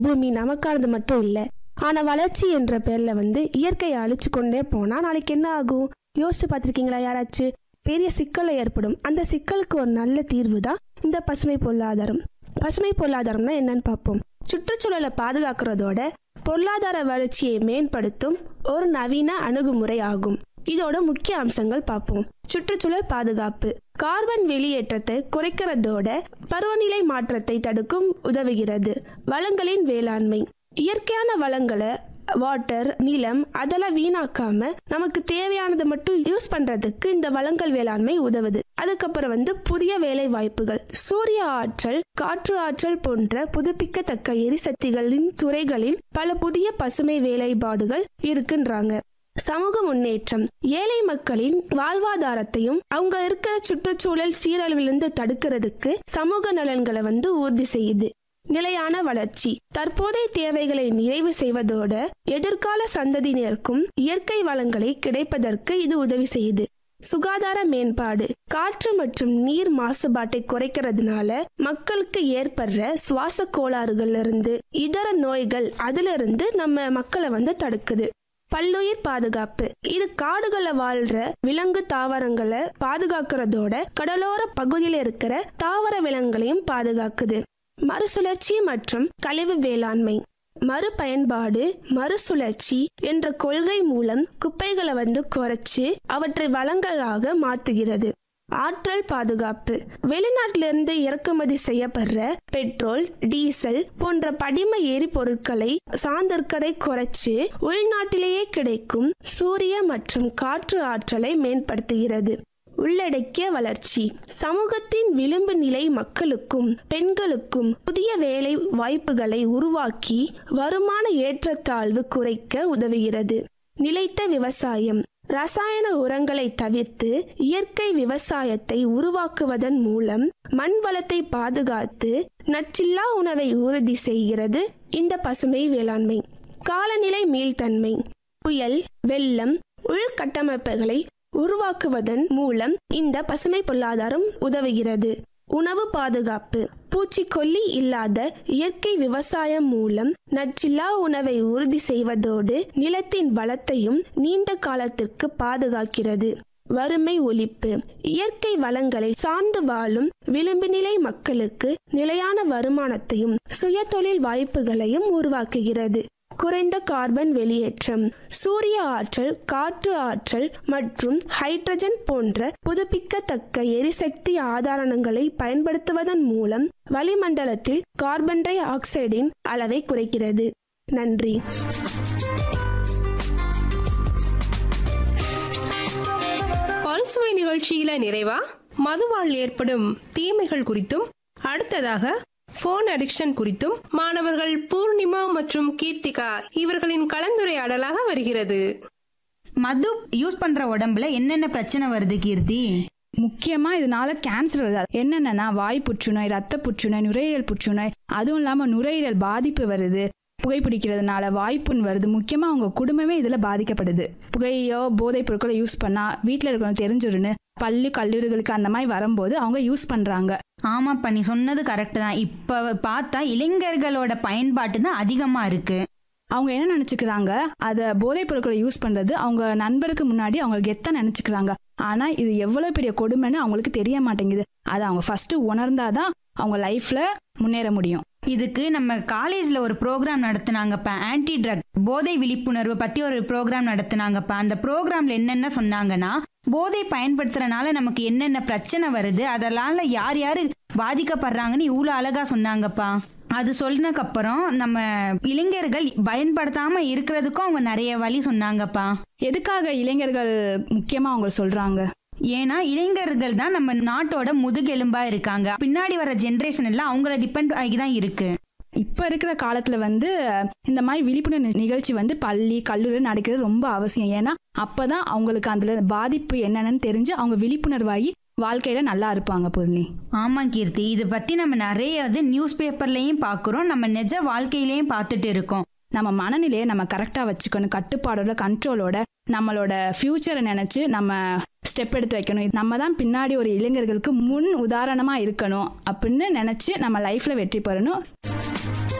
பூமி நமக்கானது மட்டும் இல்ல ஆனா வளர்ச்சி என்ற பேர்ல வந்து இயற்கையை அழிச்சு கொண்டே போனா நாளைக்கு என்ன ஆகும் யோசிச்சு பார்த்திருக்கீங்களா யாராச்சும் பெரிய சிக்கலை ஏற்படும் அந்த சிக்கலுக்கு ஒரு நல்ல தீர்வு தான் இந்த பசுமை பொருளாதாரம் பசுமை பொருளாதாரம்னா என்னன்னு பார்ப்போம் சுற்றுச்சூழலை பாதுகாக்கிறதோட பொருளாதார வளர்ச்சியை மேம்படுத்தும் ஒரு நவீன அணுகுமுறை ஆகும் இதோட முக்கிய அம்சங்கள் பார்ப்போம் சுற்றுச்சூழல் பாதுகாப்பு கார்பன் வெளியேற்றத்தை குறைக்கிறதோட பருவநிலை மாற்றத்தை தடுக்கும் உதவுகிறது வளங்களின் வேளாண்மை இயற்கையான வளங்களை வாட்டர் நிலம் அதெல்லாம் வீணாக்காம நமக்கு தேவையானதை மட்டும் யூஸ் பண்றதுக்கு இந்த வளங்கள் வேளாண்மை உதவுது அதுக்கப்புறம் வந்து புதிய வேலை வாய்ப்புகள் சூரிய ஆற்றல் காற்று ஆற்றல் போன்ற புதுப்பிக்கத்தக்க எரிசக்திகளின் துறைகளில் பல புதிய பசுமை வேலைப்பாடுகள் இருக்குன்றாங்க சமூக முன்னேற்றம் ஏழை மக்களின் வாழ்வாதாரத்தையும் அவங்க இருக்கிற சுற்றுச்சூழல் சீரழிவிலிருந்து தடுக்கிறதுக்கு சமூக நலன்களை வந்து உறுதி செய்யுது நிலையான வளர்ச்சி தற்போதைய தேவைகளை நிறைவு செய்வதோட எதிர்கால சந்ததியினருக்கும் இயற்கை வளங்களை கிடைப்பதற்கு இது உதவி செய்யுது சுகாதார மேம்பாடு காற்று மற்றும் நீர் மாசுபாட்டை குறைக்கிறதுனால மக்களுக்கு ஏற்படுற சுவாச கோளாறுகள்ல இருந்து இதர நோய்கள் அதுல இருந்து நம்ம மக்களை வந்து தடுக்குது பல்லுயிர் பாதுகாப்பு இது காடுகளை வாழ்ற விலங்கு தாவரங்களை பாதுகாக்கிறதோட கடலோர பகுதியில் இருக்கிற தாவர விலங்குகளையும் பாதுகாக்குது மறுசுழற்சி மற்றும் கழிவு வேளாண்மை மறுபயன்பாடு மறுசுழற்சி என்ற கொள்கை மூலம் குப்பைகளை வந்து குறைச்சு அவற்றை வளங்களாக மாத்துகிறது ஆற்றல் பாதுகாப்பு வெளிநாட்டிலிருந்து இறக்குமதி செய்யப்படுற பெட்ரோல் டீசல் போன்ற படிம எரிபொருட்களை சார்ந்திருக்கதை குறைச்சு உள்நாட்டிலேயே கிடைக்கும் சூரிய மற்றும் காற்று ஆற்றலை மேம்படுத்துகிறது உள்ளடக்கிய வளர்ச்சி சமூகத்தின் விளிம்பு நிலை மக்களுக்கும் பெண்களுக்கும் புதிய வேலை வாய்ப்புகளை உருவாக்கி வருமான ஏற்றத்தாழ்வு குறைக்க உதவுகிறது நிலைத்த விவசாயம் ரசாயன உரங்களை தவிர்த்து இயற்கை விவசாயத்தை உருவாக்குவதன் மூலம் மண் வளத்தை பாதுகாத்து நச்சில்லா உணவை உறுதி செய்கிறது இந்த பசுமை வேளாண்மை காலநிலை மீள்தன்மை புயல் வெள்ளம் உள்கட்டமைப்புகளை உருவாக்குவதன் மூலம் இந்த பசுமை பொருளாதாரம் உதவுகிறது உணவு பாதுகாப்பு பூச்சிக்கொல்லி இல்லாத இயற்கை விவசாயம் மூலம் நச்சில்லா உணவை உறுதி செய்வதோடு நிலத்தின் வளத்தையும் நீண்ட காலத்திற்கு பாதுகாக்கிறது வறுமை ஒழிப்பு இயற்கை வளங்களை சார்ந்து வாழும் விளிம்பு நிலை மக்களுக்கு நிலையான வருமானத்தையும் சுயதொழில் வாய்ப்புகளையும் உருவாக்குகிறது குறைந்த கார்பன் வெளியேற்றம் சூரிய ஆற்றல் காற்று ஆற்றல் மற்றும் ஹைட்ரஜன் போன்ற புதுப்பிக்கத்தக்க எரிசக்தி ஆதாரங்களை பயன்படுத்துவதன் மூலம் வளிமண்டலத்தில் கார்பன் டை ஆக்சைடின் அளவை குறைக்கிறது நன்றி பல்சுவை நிகழ்ச்சியில நிறைவா மதுவால் ஏற்படும் தீமைகள் குறித்தும் அடுத்ததாக போன் அடிக்ஷன் குறித்தும் மாணவர்கள் பூர்ணிமா மற்றும் கீர்த்திகா இவர்களின் கலந்துரையாடலாக வருகிறது மது யூஸ் பண்ற உடம்புல என்னென்ன பிரச்சனை வருது கீர்த்தி முக்கியமா இதனால கேன்சர் வருது அது என்னென்னன்னா வாய் புற்றுநோய் ரத்த புற்றுநோய் நுரையீரல் புற்றுநோய் அதுவும் இல்லாம நுரையீரல் பாதிப்பு வருது புகைப்பிடிக்கிறதுனால வாய்ப்புண் வருது முக்கியமா அவங்க குடும்பமே இதுல பாதிக்கப்படுது புகையோ போதைப் பொருட்களை யூஸ் பண்ணா வீட்டில் இருக்கிறவங்க தெரிஞ்சிருன்னு பள்ளி கல்லூரிகளுக்கு அந்த மாதிரி வரும்போது அவங்க யூஸ் பண்றாங்க ஆமாப்பா நீ சொன்னது கரெக்ட் தான் இப்ப பார்த்தா இளைஞர்களோட பயன்பாட்டு தான் அதிகமா இருக்கு அவங்க என்ன நினைச்சுக்கிறாங்க அதை போதைப் பொருட்களை யூஸ் பண்றது அவங்க நண்பருக்கு முன்னாடி அவங்க கெத்த நினைச்சுக்கிறாங்க ஆனா இது எவ்வளவு பெரிய கொடுமைன்னு அவங்களுக்கு தெரிய மாட்டேங்குது அதை அவங்க ஃபர்ஸ்ட் உணர்ந்தாதான் அவங்க லைஃப்ல முன்னேற முடியும் இதுக்கு நம்ம காலேஜ்ல ஒரு ப்ரோக்ராம் நடத்துனாங்கப்பா ஆன்டி ட்ரக் போதை விழிப்புணர்வு பத்தி ஒரு ப்ரோக்ராம் நடத்துனாங்கப்பா அந்த ப்ரோக்ராம்ல என்னென்ன சொன்னாங்கன்னா போதை பயன்படுத்துறனால நமக்கு என்னென்ன பிரச்சனை வருது அதனால யார் யாரு பாதிக்கப்படுறாங்கன்னு இவ்வளோ அழகா சொன்னாங்கப்பா அது சொன்னதுக்கு அப்புறம் நம்ம இளைஞர்கள் பயன்படுத்தாம இருக்கிறதுக்கும் அவங்க நிறைய வழி சொன்னாங்கப்பா எதுக்காக இளைஞர்கள் முக்கியமா அவங்க சொல்றாங்க ஏன்னா இளைஞர்கள் தான் நம்ம நாட்டோட முதுகெலும்பா இருக்காங்க பின்னாடி வர ஜென்ரேஷன் எல்லாம் அவங்கள டிபெண்ட் ஆகி தான் இருக்கு இப்ப இருக்கிற காலத்துல வந்து இந்த மாதிரி விழிப்புணர்வு நிகழ்ச்சி வந்து பள்ளி கல்லூரி நடக்கிறது ரொம்ப அவசியம் ஏன்னா அப்பதான் அவங்களுக்கு அதுல பாதிப்பு என்னென்னு தெரிஞ்சு அவங்க விழிப்புணர்வாகி வாழ்க்கையில நல்லா இருப்பாங்க பூர்ணி ஆமா கீர்த்தி இதை பத்தி நம்ம நிறைய வந்து நியூஸ் பேப்பர்லயும் பாக்குறோம் நம்ம நிஜ வாழ்க்கையிலயும் பார்த்துட்டு இருக்கோம் நம்ம மனநிலையை நம்ம கரெக்டா வச்சுக்கணும் கட்டுப்பாடோட கண்ட்ரோலோட நம்மளோட ஃபியூச்சரை நினைச்சு நம்ம ஸ்டெப் எடுத்து வைக்கணும் நம்ம தான் பின்னாடி ஒரு இளைஞர்களுக்கு முன் உதாரணமா இருக்கணும் அப்படின்னு நினைச்சு நம்ம லைஃப்ல வெற்றி பெறணும்